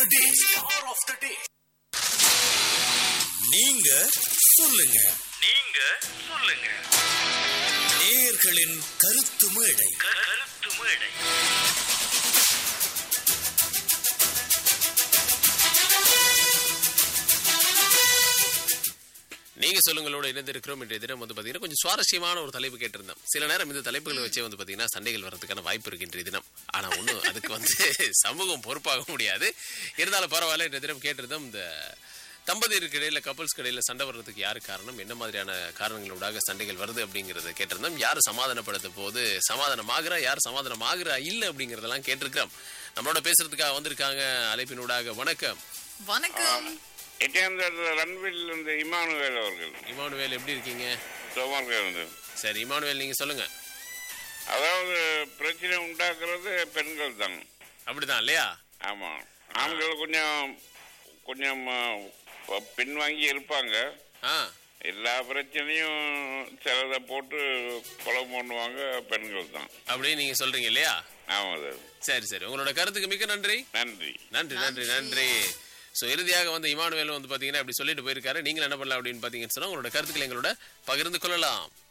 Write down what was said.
the day. Star of the day. நீங்க சொல்லுங்க நீங்க சொல்லுங்க நேயர்களின் கருத்து மேடை கருத்து மேடை நீங்க சொல்லுங்களோட இணைந்திருக்கிறோம் இன்றைய தினம் வந்து பாத்தீங்கன்னா கொஞ்சம் சுவாரஸ்யமான ஒரு தலைப்பு கேட்டிருந்தோம் சில நேரம் இந்த தலைப்புகளை வச்சே வந்து பாத்தீங்கன்னா சண்டைகள் வர்றதுக்கான வாய்ப்பு இருக்கு இன்றைய தினம் ஆனா ஒண்ணும் அதுக்கு வந்து சமூகம் பொறுப்பாக முடியாது இருந்தாலும் பரவாயில்ல இன்றைய தினம் கேட்டிருந்தோம் இந்த தம்பதியருக்கு இடையில கப்பல்ஸ்க்கு இடையில சண்டை வர்றதுக்கு யாரு காரணம் என்ன மாதிரியான காரணங்களோடாக சண்டைகள் வருது அப்படிங்கறத கேட்டிருந்தோம் யாரு சமாதானப்படுத்த போது சமாதானம் ஆகுறா யார் சமாதானம் ஆகுறா இல்ல அப்படிங்கறதெல்லாம் கேட்டிருக்கிறோம் நம்மளோட பேசுறதுக்காக வந்திருக்காங்க அழைப்பினூடாக வணக்கம் வணக்கம் எட்டாந்தர் ரன்வில் இந்த இமானுவேல் அவர்கள் இமானுவேல் எப்படி இருக்கீங்க சோமார்கள் இருந்து சரி இமானுவேல் நீங்க சொல்லுங்க அதாவது பிரச்சனை உண்டாக்குறது பெண்கள் தான் அப்படிதான் இல்லையா ஆமா ஆண்கள் கொஞ்சம் கொஞ்சம் அஹ், பின்வாங்கி இருப்பாங்க ஆ எல்லா பிரச்சனையும் சிலதை போட்டு கொலை பண்ணுவாங்க பெண்கள் தான் அப்படின்னு நீங்க சொல்றீங்க இல்லையா ஆமாம் சார் சரி சரி உங்களோட கருத்துக்கு மிக்க நன்றி நன்றி நன்றி நன்றி நன்றி சோ இறுதியாக வந்து இமானுவேல் வந்து பாத்தீங்கன்னா இப்படி சொல்லிட்டு போயிருக்காரு நீங்க என்ன பண்ணலாம் அப்படின்னு பாத்தீங்கன்னு சொன்னா உங்களோட கருத்துக்களை எங்களோட பகிர்ந்து கொள்ளலாம்